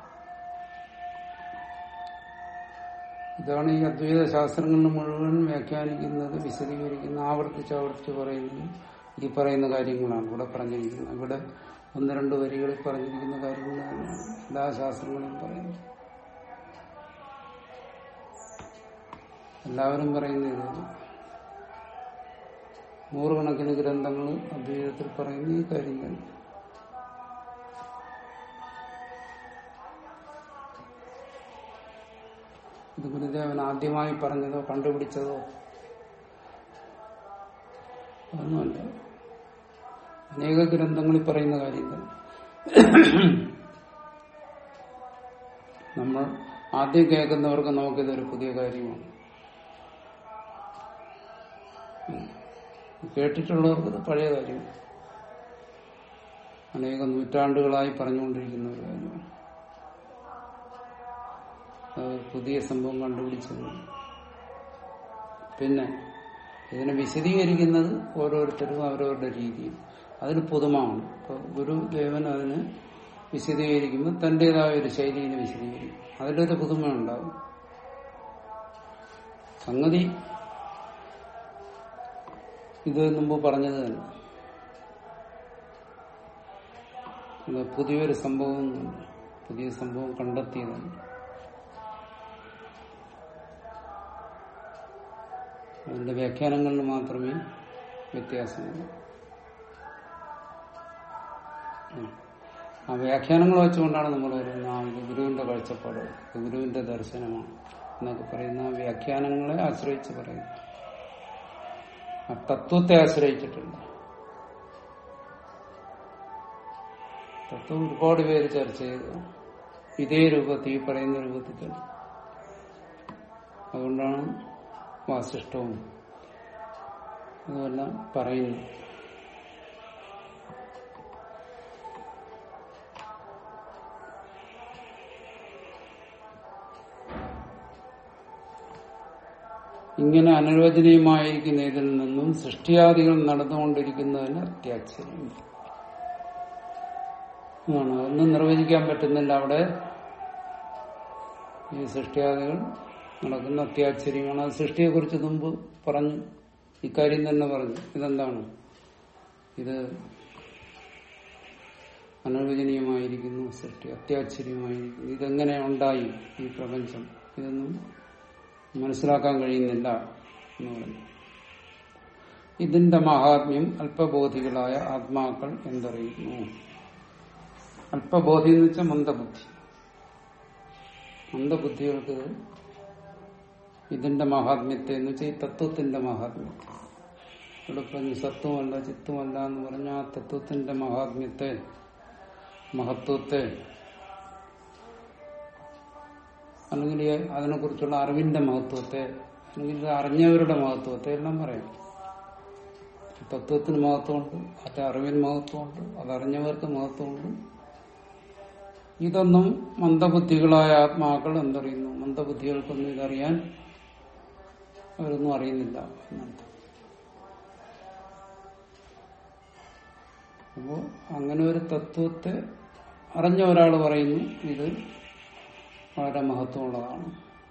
ഇതാണ് ഈ അദ്വൈത ശാസ്ത്രങ്ങളിൽ മുഴുവൻ വ്യാഖ്യാനിക്കുന്നത് വിശദീകരിക്കുന്ന ആവർത്തിച്ച് ആവർത്തിച്ച് പറയുന്നത് ഈ പറയുന്ന കാര്യങ്ങളാണ് ഇവിടെ പറഞ്ഞിരിക്കുന്നത് ഇവിടെ ഒന്ന് രണ്ട് വരികളിൽ പറഞ്ഞിരിക്കുന്ന കാര്യങ്ങൾ തന്നെയാണ് എല്ലാ ശാസ്ത്രങ്ങളും പറയുന്നത് എല്ലാവരും പറയുന്നത് നൂറുകണക്കിന് ഗ്രന്ഥങ്ങൾ അദ്വൈതത്തിൽ പറയുന്ന ഈ കാര്യം തന്നെ ഇത് ഗുരുദേവൻ ആദ്യമായി പറഞ്ഞതോ കണ്ടുപിടിച്ചതോ ഒന്നുമല്ല അനേക ഗ്രന്ഥങ്ങളിൽ പറയുന്ന കാര്യം തന്നെ നമ്മൾ ആദ്യം കേൾക്കുന്നവർക്ക് നമുക്കിതൊരു പുതിയ കാര്യമാണ് കേട്ടിട്ടുള്ളവർക്ക് ഇത് പഴയ കാര്യമാണ് അനേക നൂറ്റാണ്ടുകളായി പറഞ്ഞുകൊണ്ടിരിക്കുന്ന ഒരു കാര്യമാണ് പുതിയ സംഭവം കണ്ടുപിടിച്ചത് പിന്നെ ഇതിനെ വിശദീകരിക്കുന്നത് ഓരോരുത്തരും അവരവരുടെ രീതിയും അതിന് പുതുമാണ് ഇപ്പൊ ഗുരുദേവൻ അതിന് വിശദീകരിക്കുമ്പോൾ തന്റേതായ ഒരു ശൈലിയിൽ വിശദീകരിക്കും അതിലൊരു പുതുമ ഉണ്ടാവും സംഗതി ഇത് മുമ്പ് പറഞ്ഞത് തന്നെ ഇത് പുതിയൊരു സംഭവം ഒന്നുമില്ല. പുതിയ സംഭവം കണ്ടെത്തിയതാണ് അതിന്റെ വ്യാഖ്യാനങ്ങളിൽ മാത്രമേ വ്യത്യാസമുള്ളൂ ഉം. ആ വ്യാഖ്യാനങ്ങൾ വെച്ചുകൊണ്ടാണ് നമ്മൾ വരുന്നത് ആ ഇത് ഗുരുവിന്റെ കാഴ്ചപ്പാട് ഇത് ഗുരുവിന്റെ ദർശനമാണ് എന്നൊക്കെ പറയുന്ന ആ വ്യാഖ്യാനങ്ങളെ ആശ്രയിച്ച് പറയുന്നു ആ തത്വത്തെ ആശ്രയിച്ചിട്ടില്ല തത്വം ഒരുപാട് പേര് ചർച്ച ചെയ്തു ഇതേ രൂപത്തിൽ ഈ പറയുന്ന രൂപത്തിൽ തന്നെ അതുകൊണ്ടാണ് വാസിഷ്ടവും അതുമെല്ലാം പറയുന്നു ഇങ്ങനെ അനിർവചനീയമായിരിക്കുന്ന ഇതിൽ നിന്നും സൃഷ്ടിയാദികൾ നടന്നുകൊണ്ടിരിക്കുന്നതിന് അത്യാശ്ചര്യം ആണ് ഒന്നും നിർവചിക്കാൻ പറ്റുന്നില്ല അവിടെ ഈ സൃഷ്ടിയാദികൾ നടക്കുന്ന അത്യാശ്ചര്യമാണ് അത് സൃഷ്ടിയെക്കുറിച്ച് മുമ്പ് പറഞ്ഞു ഇക്കാര്യം തന്നെ പറഞ്ഞു ഇതെന്താണ് ഇത് അനിർവചനീയമായിരിക്കുന്നു സൃഷ്ടി അത്യാശ്ചര്യമായിരിക്കുന്നു ഇതെങ്ങനെ ഉണ്ടായി ഈ പ്രപഞ്ചം ഇതൊന്നും മനസ്സിലാക്കാൻ കഴിയുന്നില്ല എന്ന് പറഞ്ഞു ഇതിന്റെ മഹാത്മ്യം അല്പബോധികളായ ആത്മാക്കൾ എന്തറിയുന്നു അല്പബോധി എന്ന് വെച്ചാൽ മന്ദബുദ്ധി മന്ദബുദ്ധികൾക്ക് ഇതിന്റെ മഹാത്മ്യത്തെ എന്ന് വെച്ചാൽ ഈ തത്വത്തിന്റെ മഹാത്മ്യത്തെ ഇവിടെ പറഞ്ഞു സത്വമല്ല ചിത്വമല്ല എന്ന് പറഞ്ഞ ആ തത്വത്തിന്റെ മഹാത്മ്യത്തെ മഹത്വത്തെ അല്ലെങ്കിൽ ഈ അതിനെക്കുറിച്ചുള്ള അറിവിന്റെ മഹത്വത്തെ അല്ലെങ്കിൽ ഇത് അറിഞ്ഞവരുടെ മഹത്വത്തെ എല്ലാം പറയാം തത്വത്തിന് മഹത്വമുണ്ട് മറ്റേ അറിവിന് മഹത്വമുണ്ട് അതറിഞ്ഞവർക്ക് മഹത്വമുണ്ട് ഇതൊന്നും മന്ദബുദ്ധികളായ ആത്മാക്കൾ എന്തറിയുന്നു മന്ദബുദ്ധികൾക്കൊന്നും ഇതറിയാൻ അവരൊന്നും അറിയുന്നില്ല എന്നർത്ഥം അപ്പോ അങ്ങനെ ഒരു തത്വത്തെ അറിഞ്ഞ ഒരാൾ പറയുന്നു ഇത് വളരെ മഹത്വമുള്ളതാണ്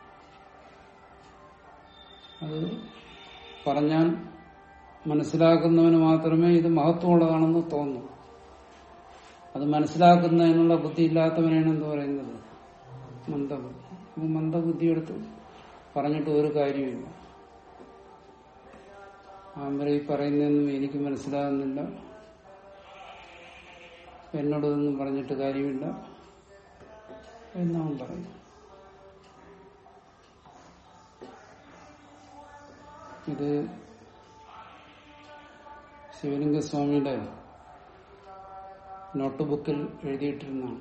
അത് പറഞ്ഞാൽ മനസ്സിലാക്കുന്നവന് മാത്രമേ ഇത് മഹത്വമുള്ളതാണെന്ന് തോന്നൂ അത് മനസ്സിലാക്കുന്നതിനുള്ള ബുദ്ധി ഇല്ലാത്തവനാണ് എന്ത് പറയുന്നത് മന്ദബുദ്ധി ഇത് മന്ദബുദ്ധി എടുത്ത് പറഞ്ഞിട്ട് ഒരു കാര്യമില്ല ആമ്പര ഈ പറയുന്നതൊന്നും എനിക്ക് മനസ്സിലാകുന്നില്ല എന്നോടൊന്നും പറഞ്ഞിട്ട് കാര്യമില്ല എന്നവൻ പറയും ഇത് ശിവലിംഗസ്വാമിയുടെ നോട്ട് ബുക്കിൽ എഴുതിയിട്ടിരുന്നതാണ്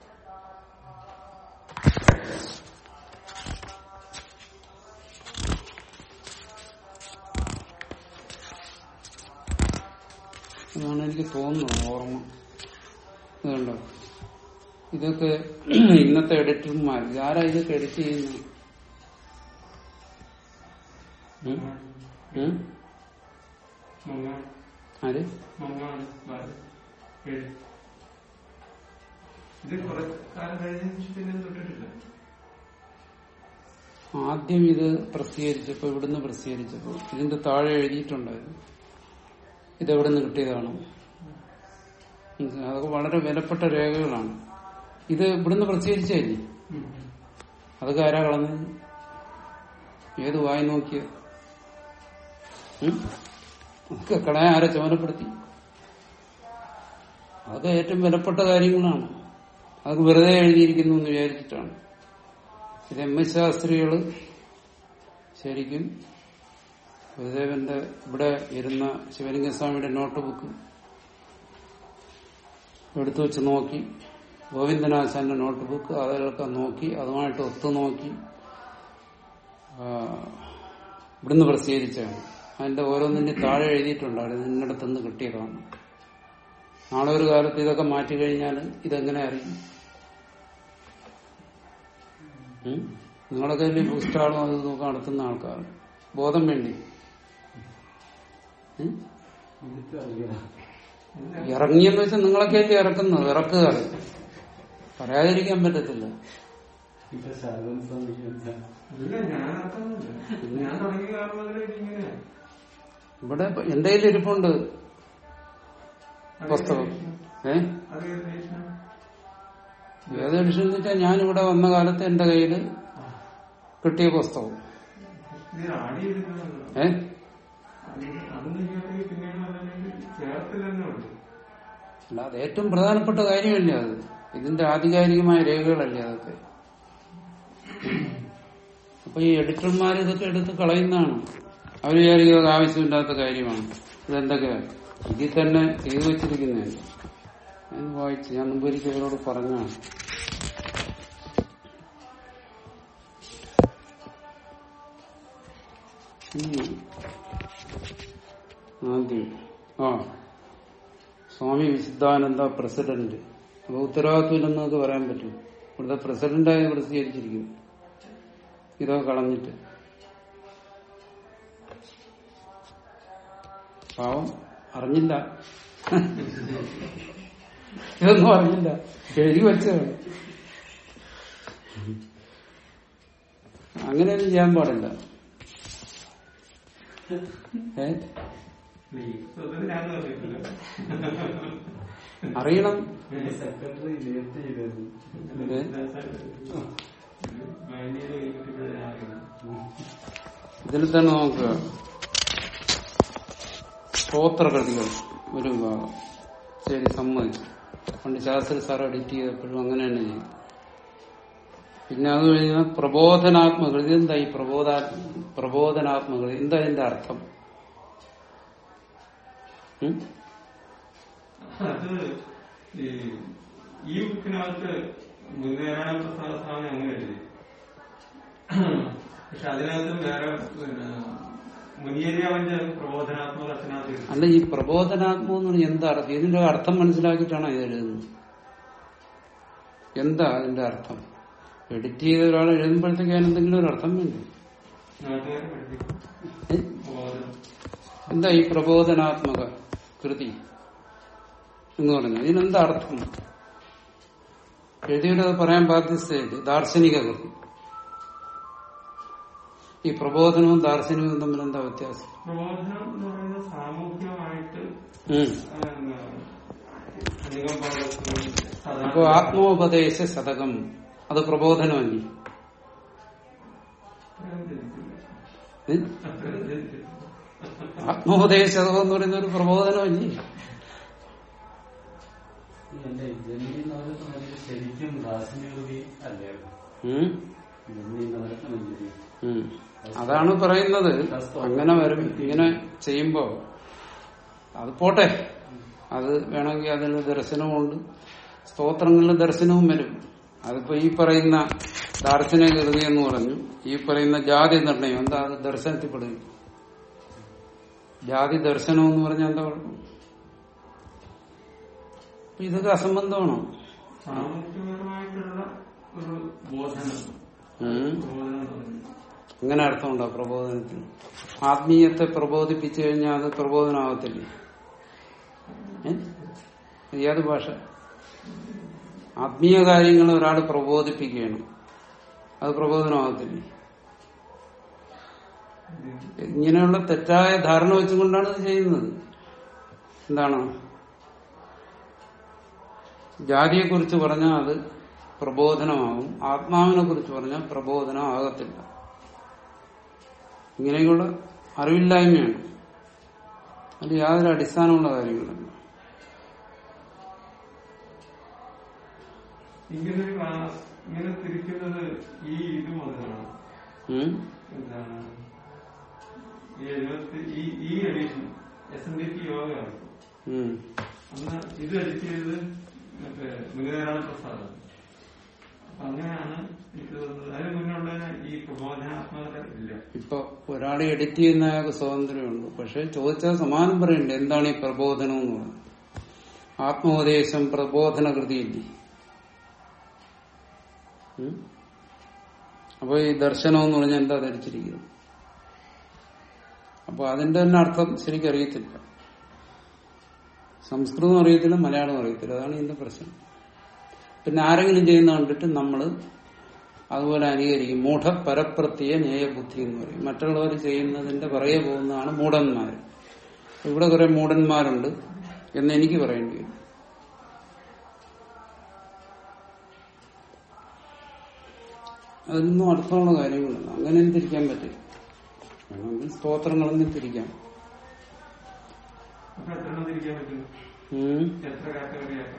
അതാണ് എനിക്ക് തോന്നുന്നത് ഓർമ്മ ഇതുണ്ടോ ഇതൊക്കെ ഇന്നത്തെ എഡിറ്റർമാർ ആരാ ഇതൊക്കെ എഡിറ്റ് ചെയ്യുന്നത് ഉം? ഉം? ആര് ഇത് കുറെ കാലം കഴിഞ്ഞതിന് ശേഷം പിന്നെ തൊട്ടിട്ടില്ല ആദ്യം ഇത് പ്രസിദ്ധീകരിച്ചപ്പോ ഇവിടുന്ന് പ്രസിദ്ധീകരിച്ചപ്പോ ഇതിന്റെ താഴെ എഴുതിയിട്ടുണ്ടായിരുന്നു ഇതെവിടെ നിന്ന് കിട്ടിയതാണ് മനസ്സിലായോ? അതൊക്കെ വളരെ വിലപ്പെട്ട രേഖകളാണ് ഇത് ഇവിടുന്ന് പ്രസിദ്ധീകരിച്ചല്ലേ അതൊക്കെ ആരാ കളഞ്ഞത് ഏത് വായി നോക്കിയ ഒക്കെ കളയാൻ ആരെ ചുമതലപ്പെടുത്തി അതൊക്കെ ഏറ്റവും വിലപ്പെട്ട കാര്യങ്ങളാണ് അതൊക്കെ വെറുതെ എഴുതിയിരിക്കുന്നു എന്ന് വിചാരിച്ചിട്ടാണ് ഇത് എം എസ് ശാസ്ത്രികള് ശരിക്കും ഗുരുദേവന്റെ ഇവിടെ ഇരുന്ന ശിവലിംഗസ്വാമിയുടെ നോട്ട് ബുക്ക് എടുത്തു വെച്ച് നോക്കി ഗോവിന്ദനാശാന്റെ നോട്ട് ബുക്ക് അതിലൊക്കെ നോക്കി അതുമായിട്ട് ഒത്തു നോക്കി ആ, ഇവിടുന്ന് പ്രസിദ്ധീകരിച്ചാണ് അതിന്റെ ഓരോന്നിന്റെ താഴെ എഴുതിയിട്ടുണ്ടായിരുന്നു ഇന്നിടത്തുനിന്ന് കിട്ടിയതാണ് നാളെ ഒരു കാലത്ത് ഇതൊക്കെ മാറ്റി കഴിഞ്ഞാൽ ഇതെങ്ങനെ അറിയും ഉം? നിങ്ങളൊക്കെ വലിയ ബുക്ക് സ്റ്റാളും അത് നോക്കാൻ നടത്തുന്ന ആൾക്കാർ ബോധം വേണ്ടി ഉം? ഇറങ്ങിയെന്ന് വെച്ചാൽ നിങ്ങളൊക്കെ അല്ലേ ഇറക്കുന്നത് ഇറക്കുക പറയാതിരിക്കാൻ പറ്റത്തില്ല ഇല്ല ഞാൻ അർത്ഥമൊന്നുമില്ല ഞാൻ തുടങ്ങിയ കാലം മുതലേ ഇങ്ങനെ ഇവിടെ ഇപ്പൊ എന്റെ കയ്യിൽ ഇരിപ്പുണ്ട് പുസ്തകം ഏ അത് ഏത് edition ആണ്? ഏത് എഡിഷൻ എന്ന് വെച്ചാൽ ഞാനിവിടെ വന്ന കാലത്ത് എന്റെ കയ്യിൽ കിട്ടിയ പുസ്തകം ഇത് ആഡ് ചെയ്തിട്ടുണ്ടല്ലോ. ഏ അത് അന്ന് ഇങ്ങോട്ടേക്ക് പിന്നീട് വന്നില്ലെങ്കിൽ ചേർത്തിൽ തന്നെ ഉണ്ട് അല്ല അത് ഏറ്റവും പ്രധാനപ്പെട്ട കാര്യമല്ലേ അത് ഇതിന്റെ ആധികാരികമായ രേഖകളല്ലേ അതൊക്കെ അപ്പൊ ഈ എഡിറ്റർമാർ ഇതൊക്കെ എടുത്ത് കളയുന്നതാണ് അവർ വിചാരിക്കുക അത് ആവശ്യമില്ലാത്ത കാര്യമാണ് ഇതെന്തൊക്കെ ഇതിൽ തന്നെ എഴുതി വെച്ചിരിക്കുന്നതല്ലേ ഞാൻ വായിച്ചു ഞാൻ മുമ്പ് ഒരിക്കൽ ഇവരോട് പറഞ്ഞാണ് ഉം. ആദ്യം ആ സ്വാമി വിശുദ്ധാനന്ദ പ്രസിഡന്റ് അപ്പൊ ഉത്തരവാദിത്വമില്ലെന്ന് നമുക്ക് പറയാൻ പറ്റും ഇവിടുത്തെ പ്രസിഡന്റായി പ്രസിദ്ധീകരിച്ചിരിക്കുന്നു ഇതൊക്കെ കളഞ്ഞിട്ട് പാവം അറിഞ്ഞില്ല ഇതൊന്നും അറിഞ്ഞില്ല എഴുതി വെച്ചതാണ് അങ്ങനെയൊന്നും ചെയ്യാൻ പാടില്ല ഏ പ്ലീസ് അത് ഞാൻ അറിയിട്ടില്ല അറിയണം സെക്രട്ടറി നേരത്തെ ചെയ്തായിരുന്നു ഏ? മൈനീര് കിട്ടിയപ്പോഴേ ഞാൻ അറിയുന്നു ഇതിൽ തന്നെ നോക്കുക സ്തോത്രകൃതികൾ ഒരു വിഭാഗം ശരി സമ്മതിച്ചു പണ്ട് ശാസ്ത്രി സാർ എഡിറ്റ് ചെയ്തപ്പോഴും അങ്ങനെ തന്നെ ചെയ്തു പിന്നെ അത് കഴിഞ്ഞാൽ പ്രബോധനാത്മകൃതി എന്താ ഈ പ്രബോധാ പ്രബോധനാത്മകൃതി എന്താ ഇതിന്റെ അർത്ഥം ഉം? അത് ഈ ഈ ബുക്കിനകത്ത് മുന്നേറാണ പ്രസാദ സ്വാമി അങ്ങനെ എഴുതി പക്ഷെ അതിനകത്ത് വേറെ പിന്നെ മുനിയരിയാവിന്റെ പ്രബോധനാത്മക രചനാത്ത് എഴുതി. അല്ല ഈ പ്രബോധനാത്മകം എന്ന് പറഞ്ഞാൽ എന്താ അർത്ഥം ഇതിന്റെ അർത്ഥം മനസ്സിലാക്കിയിട്ടാണ് ഇത് എഴുതുന്നത് എന്താ അതിന്റെ അർത്ഥം എഡിറ്റ് ചെയ്ത ഒരാൾ എഴുതുമ്പോഴത്തേക്ക് അതിന് എന്തെങ്കിലും ഒരു അർത്ഥം വേണ്ടേ നാട്ടുകാരെ പഠിപ്പിക്കും ഏ? പ്രബോധനം എന്താ ഈ പ്രബോധനാത്മക കൃതി എന്ന് പറഞ്ഞു ഇതിനെന്താ അർത്ഥം എഴുതിയത് പറയാൻ ബാധ്യസ്ഥയില് ദാർശനിക കൃതി ഈ പ്രബോധനവും ദാർശനികവും തമ്മിൽ എന്താ വ്യത്യാസം പ്രബോധനം എന്ന് പറയുന്നത് സാമൂഹ്യമായിട്ട് ഉം. അധികം അപ്പോ ആത്മോപദേശ ശതകം അത് പ്രബോധനമല്ലേ ഏ? ആത്മോപദേശ ശതകം എന്ന് പറയുന്ന ഒരു പ്രബോധനമല്ലേ എന്റെ ജന്മി നവരത്ന മഞ്ജരി ശരിക്കും ദാർശനികൃതി അല്ലായിരുന്നു ഉം? ജന്മി നവരത്ന മഞ്ജരി ഉം. അതാണ് പറയുന്നത് അങ്ങനെ വരും ഇങ്ങനെ ചെയ്യുമ്പോ അത് പോട്ടെ അത് വേണമെങ്കിൽ അതിന് ദർശനമുണ്ട് സ്തോത്രങ്ങളിൽ ദർശനവും വരും അതിപ്പോ ഈ പറയുന്ന ദാർശനിക കൃതി എന്ന് പറഞ്ഞു ഈ പറയുന്ന ജാതി നിർണയം എന്താ അത് ദർശനത്തിൽ പെടുകയും ജാതി ദർശനം എന്ന് പറഞ്ഞാൽ എന്താ കുഴപ്പം അപ്പൊ ഇതൊക്കെ അസംബന്ധമാണോ സാമൂഹ്യപരമായിട്ടുള്ള ഒരു ബോധനം ഉം. പ്രബോധനം എന്ന് പറയുന്നത്. അങ്ങനെ അർത്ഥമുണ്ടോ പ്രബോധനത്തിന് ആത്മീയത്തെ പ്രബോധിപ്പിച്ചു കഴിഞ്ഞാൽ അത് പ്രബോധനമാകത്തില്ലേ ഏ? ഏത് ഭാഷ ആത്മീയ കാര്യങ്ങൾ ഒരാൾ പ്രബോധിപ്പിക്കുകയാണ് അത് പ്രബോധനമാകത്തില്ലേ ഇങ്ങനെയുള്ള തെറ്റായ ധാരണ വെച്ചുകൊണ്ടാണ് ഇത് ചെയ്യുന്നത് എന്താണ് ജാതിയെ കുറിച്ച് പറഞ്ഞാൽ അത് പ്രബോധനമാകും ആത്മാവിനെ കുറിച്ച് പറഞ്ഞാൽ പ്രബോധനം ആകത്തില്ല ഇങ്ങനെയുള്ള അറിവില്ലായ്മയാണ് അത് യാതൊരു അടിസ്ഥാനമുള്ള കാര്യങ്ങളല്ല ഇങ്ങനെ ഒരു ക്ലാസ് ഇങ്ങനെ തിരിക്കുന്നത് ഈ ഇത് മുതലാണ് ഉം? എന്താണ് ഈ എഴുപത്തി ഈ ഈ edition S N D P യോഗമാണ് ഉം. അന്ന് ഇത് എഡിറ്റ് ചെയ്തത് മറ്റേ മുനിനാരായണ പ്രസാദ് അപ്പൊ അങ്ങനെയാണ് എനിക്ക് തോന്നുന്നത് അതിന് മുന്നുള്ള ഈ പ്രബോധനാത്മകത ഇല്ല ഇപ്പൊ ഒരാൾ എഡിറ്റ് ചെയ്യുന്ന അയാൾക്ക് സ്വാതന്ത്ര്യമുണ്ട് പക്ഷെ ചോദിച്ചാൽ സമാനം പറയണ്ടേ എന്താണ് ഈ പ്രബോധനം എന്ന് പറയുന്നത് ആത്മോപദേശം പ്രബോധന കൃതിയില്ലേ ഉം? അപ്പൊ ഈ ദർശനം എന്ന് പറഞ്ഞാൽ എന്താ ധരിച്ചിരിക്കുന്നത് അപ്പൊ അതിന്റെ തന്നെ അർത്ഥം ശരിക്കും അറിയത്തില്ല സംസ്കൃതം അറിയത്തില്ല മലയാളം അറിയത്തില്ല അതാണ് ഇതിന്റെ പ്രശ്നം പിന്നെ ആരെങ്കിലും ചെയ്യുന്ന കണ്ടിട്ട് നമ്മൾ അതുപോലെ അനുകരിക്കും മൂഢ പരപ്രത്യ ന്യായബുദ്ധി എന്ന് പറയും മറ്റുള്ളവർ ചെയ്യുന്നതിന്റെ പുറകെ പോകുന്നതാണ് മൂഢന്മാർ ഇവിടെ കുറെ മൂഢന്മാരുണ്ട് എന്ന് എനിക്ക് പറയേണ്ടി വരും അതൊന്നും അർത്ഥമുള്ള കാര്യങ്ങളല്ല അങ്ങനെയും തിരിക്കാൻ പറ്റില്ല വേണമെങ്കിൽ സ്തോത്രങ്ങളെന്നും തിരിക്കാം അപ്പൊ എത്ര എണ്ണം തിരിക്കാൻ പറ്റും ഉം. എത്ര കാറ്റഗറി ആക്കാം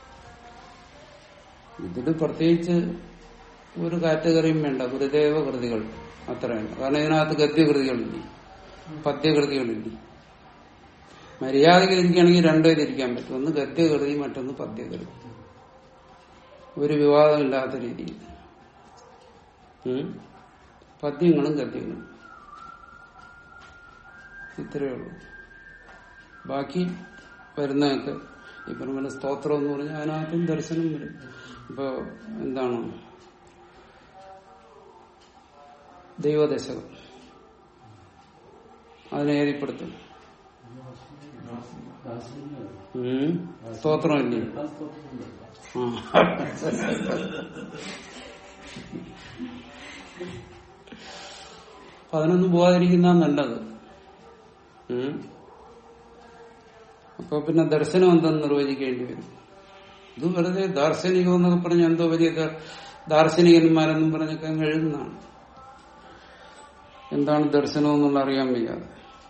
ഇതില് പ്രത്യേകിച്ച് ഒരു കാറ്റഗറിയും വേണ്ട ഗുരുദേവ കൃതികൾ അത്രയാണ് കാരണം ഇതിനകത്ത് ഗദ്യകൃതികളില്ല പദ്യകൃതികളില്ല മര്യാദയ്ക്ക് തിരിക്കുകയാണെങ്കിൽ രണ്ടേ തിരിക്കാൻ പറ്റും ഒന്ന് ഗദ്യകൃതി മറ്റൊന്ന് പദ്യകൃതി ഒരു വിവാദമില്ലാത്ത രീതിയിൽ ഉം. പദ്യങ്ങളും ഗദ്യങ്ങളും ഇത്രയേ ഉള്ളൂ ബാക്കി വരുന്നതൊക്കെ ഈ പറഞ്ഞ പോലെ സ്തോത്രം എന്ന് പറഞ്ഞാൽ അതിനകത്തും ദർശനം വരും ഇപ്പൊ എന്താണ് ദൈവദശകം അതിനെ ഏതിപ്പെടുത്തും ഉം. സ്തോത്രമല്ലേ ആ അപ്പൊ അതിനൊന്നും പോകാതിരിക്കുന്ന നല്ലത് ഉം. അപ്പൊ പിന്നെ ദർശനം എന്തെന്ന് നിർവചിക്കേണ്ടി വരും ഇത് വെറുതെ ദാർശനികം എന്നൊക്കെ പറഞ്ഞ എന്തോ വലിയ ദാ- ദാർശനികന്മാരെന്നും പറഞ്ഞൊക്കെ അങ്ങ് എഴുതുന്നതാണ് എന്താണ് ദർശനം എന്നുള്ള അറിയാൻ വയ്യാതെ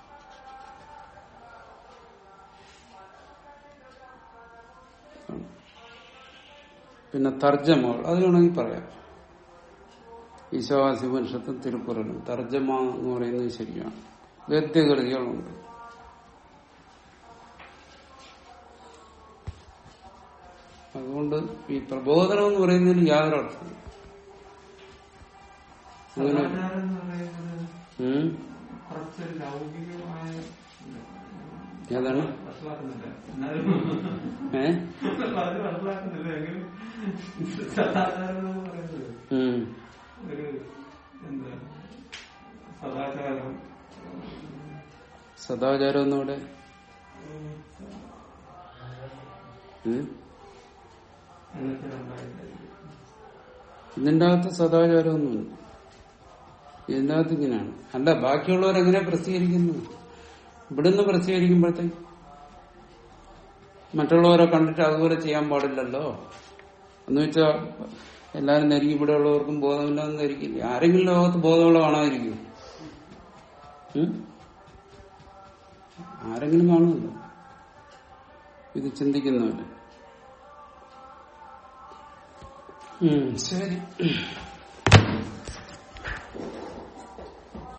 പിന്നെ തർജ്ജമകൾ അത് വേണമെങ്കിൽ പറയാം ഈശോവാസി മനുഷ്യത്തും തിരുക്കുറലും തർജ്ജമ എന്ന് പറയുന്നത് ശരിയാണ് ഗദ്യകൃതികളുണ്ട് അതുകൊണ്ട് ഈ പ്രബോധനം എന്ന് പറയുന്നതിന് യാതൊരു അർത്ഥമില്ല അങ്ങനെ സദാചാരം എന്ന് പറയുന്നത് ഉം? കുറച്ച് ലൗകികമായ ഏതാണ് മനസ്സിലാക്കുന്നില്ല എന്നാലും ഏ അത് മനസ്സിലാക്കുന്നില്ല എങ്കിലും സദാചാരം എന്ന് പറയുന്നത് ഉം. ഒരു എന്താ സദാചാരം സദാചാരം ഒന്നുകൂടെ ഉം? എണ്ണത്തിലുണ്ടായിട്ടായിരിക്കും ഇതിന്റെ അകത്ത് സദാചാരമൊന്നുമില്ല ഇതിന്റെ അകത്ത് ഇങ്ങനെയാണ് അല്ല ബാക്കിയുള്ളവരെങ്ങനെ പ്രസിദ്ധീകരിക്കുന്നു ഇവിടുന്ന് പ്രസിദ്ധീകരിക്കുമ്പോഴത്തേക്ക് മറ്റുള്ളവരെ കണ്ടിട്ട് അതുപോലെ ചെയ്യാൻ പാടില്ലല്ലോ എന്ന് വെച്ചാ എല്ലാരും ധരിക്കും ഇവിടെ ഉള്ളവർക്കും ബോധമില്ലാന്ന് ധരിക്കില്ല ആരെങ്കിലും ലോകത്ത് ബോധമുള്ള കാണാതിരിക്കും ഉം? ആരെങ്കിലും കാണുമല്ലോ ഇത് ചിന്തിക്കുന്നവര് ഉം, ശരി